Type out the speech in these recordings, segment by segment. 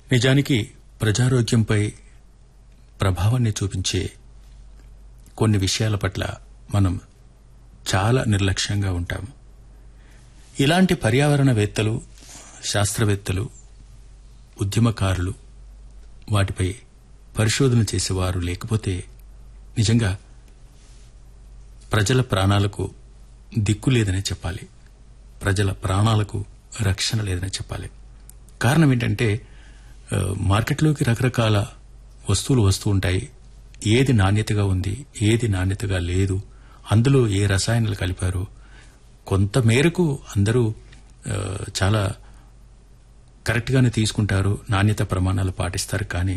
నిజానికి ప్రజారోగ్యంపై ప్రభావాన్ని చూపించే కొన్ని విషయాల పట్ల మనం చాలా నిర్లక్ష్యంగా ఉంటాం ఇలాంటి పర్యావరణవేత్తలు శాస్త్రవేత్తలు ఉద్యమకారులు వాటిపై పరిశోధన చేసేవారు లేకపోతే నిజంగా ప్రజల ప్రాణాలకు దిక్కు లేదనే చెప్పాలి ప్రజల ప్రాణాలకు రక్షణ లేదనే చెప్పాలి కారణం ఏంటంటే ఆ, మార్కెట్లోకి రకరకాల వస్తువులు వస్తూ ఉంటాయి ఏది నాణ్యతగా ఉంది ఏది నాణ్యతగా లేదు అందులో ఏ రసాయనాలు కలిపారు కొంత మేరకు అందరూ ఆ, చాలా కరెక్ట్గానే తీసుకుంటారు నాణ్యత ప్రమాణాలు పాటిస్తారు కానీ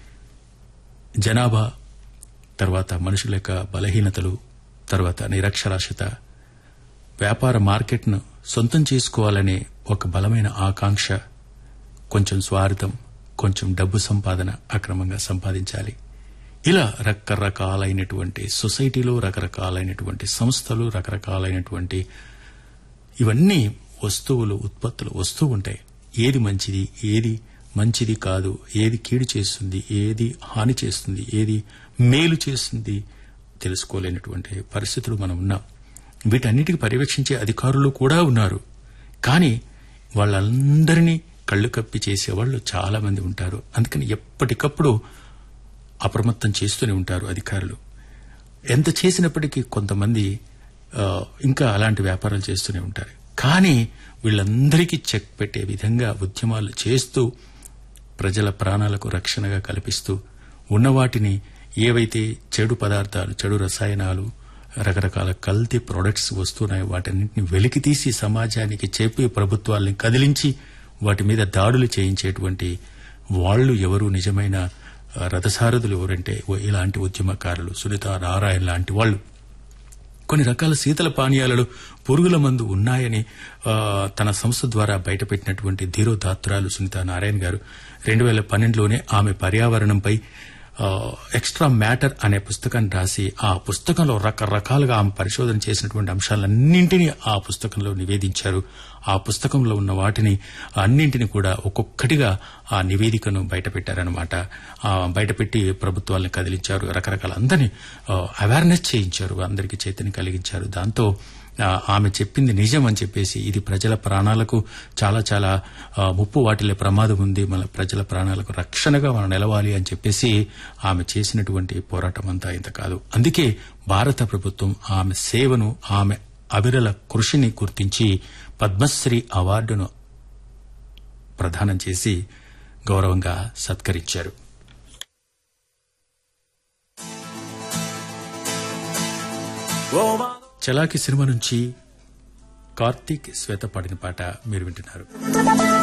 జనాభా తర్వాత మనుషుల యొక్క బలహీనతలు తర్వాత నిరక్షరాస్యత వ్యాపార మార్కెట్ను సొంతం చేసుకోవాలనే ఒక బలమైన ఆకాంక్ష కొంచెం స్వార్థం కొంచెం డబ్బు సంపాదన అక్రమంగా సంపాదించాలి ఇలా రకరకాలైనటువంటి సొసైటీలో రకరకాలైనటువంటి సంస్థలు రకరకాలైనటువంటి ఇవన్నీ వస్తువులు ఉత్పత్తులు వస్తూ ఉంటాయి ఏది మంచిది ఏది మంచిది కాదు ఏది కీడు చేస్తుంది ఏది హాని చేస్తుంది ఏది మేలు చేస్తుంది తెలుసుకోలేనటువంటి పరిస్థితులు మనం ఉన్నాం వీటన్నిటికి పర్యవేక్షించే అధికారులు కూడా ఉన్నారు కానీ వాళ్ళందరినీ కళ్ళు కప్పి చేసేవాళ్ళు చాలా మంది ఉంటారు అందుకని ఎప్పటికప్పుడు అప్రమత్తం చేస్తూనే ఉంటారు అధికారులు ఎంత చేసినప్పటికీ కొంతమంది ఆ, ఇంకా అలాంటి వ్యాపారాలు చేస్తూనే ఉంటారు కానీ వీళ్ళందరికీ చెక్ పెట్టే విధంగా ఉద్యమాలు చేస్తూ ప్రజల ప్రాణాలకు రక్షణగా కల్పిస్తూ ఉన్న వాటిని ఏవైతే చెడు పదార్థాలు చెడు రసాయనాలు రకరకాల కల్తీ ప్రొడక్ట్స్ వస్తున్నాయో వాటన్నింటిని వెలికి తీసి సమాజానికి చెప్పి ప్రభుత్వాల్ని కదిలించి వాటి మీద దాడులు చేయించేటువంటి వాళ్ళు ఎవరు నిజమైన ఆ, రథసారథులు ఎవరంటే ఓ- ఇలాంటి ఉద్యమకారులు సునీత నారాయణ లాంటి వాళ్ళు కొన్ని రకాల శీతల పానీయాలలో పురుగుల మందు ఉన్నాయని ఆ, తన సంస్థ ద్వారా బయటపెట్టినటువంటి ధీరోదాత్తురాలు సునీత నారాయణ గారు రెండు వేల పన్నెండులోనే ఆమె పర్యావరణంపై ఆ, ఎక్స్ట్రా మ్యాటర్ అనే పుస్తకాన్ని రాసి ఆ పుస్తకంలో రకరకాలుగా ఆమె పరిశోధన చేసినటువంటి అంశాలన్నింటినీ ఆ పుస్తకంలో నివేదించారు ఆ పుస్తకంలో ఉన్న వాటిని అన్నింటిని కూడా ఒక్కొక్కటిగా ఆ నివేదికను బయటపెట్టారనమాట ఆ బయటపెట్టి ప్రభుత్వాలను కదిలించారు రకరకాల అందరినీ అవేర్నెస్ చేయించారు అందరికీ చైతన్యం కలిగించారు దాంతో ఆ, ఆమె చెప్పింది నిజం అని చెప్పేసి ఇది ప్రజల ప్రాణాలకు చాలా చాలా ఆ, ముప్పు వాటిల్లే ప్రమాదం ఉంది మన ప్రజల ప్రాణాలకు రక్షణగా మనం నిలవాలి అని చెప్పేసి ఆమె చేసినటువంటి పోరాటం అంతా ఇంత కాదు అందుకే భారత ప్రభుత్వం ఆమె సేవను ఆమె అవిరల కృషిని గుర్తించి పద్మశ్రీ అవార్డును ప్రదానం చేసి గౌరవంగా సత్కరించారు చలాకి సినిమా నుంచి కార్తీక్ శ్వేత పాడిన పాట మీరు వింటున్నారు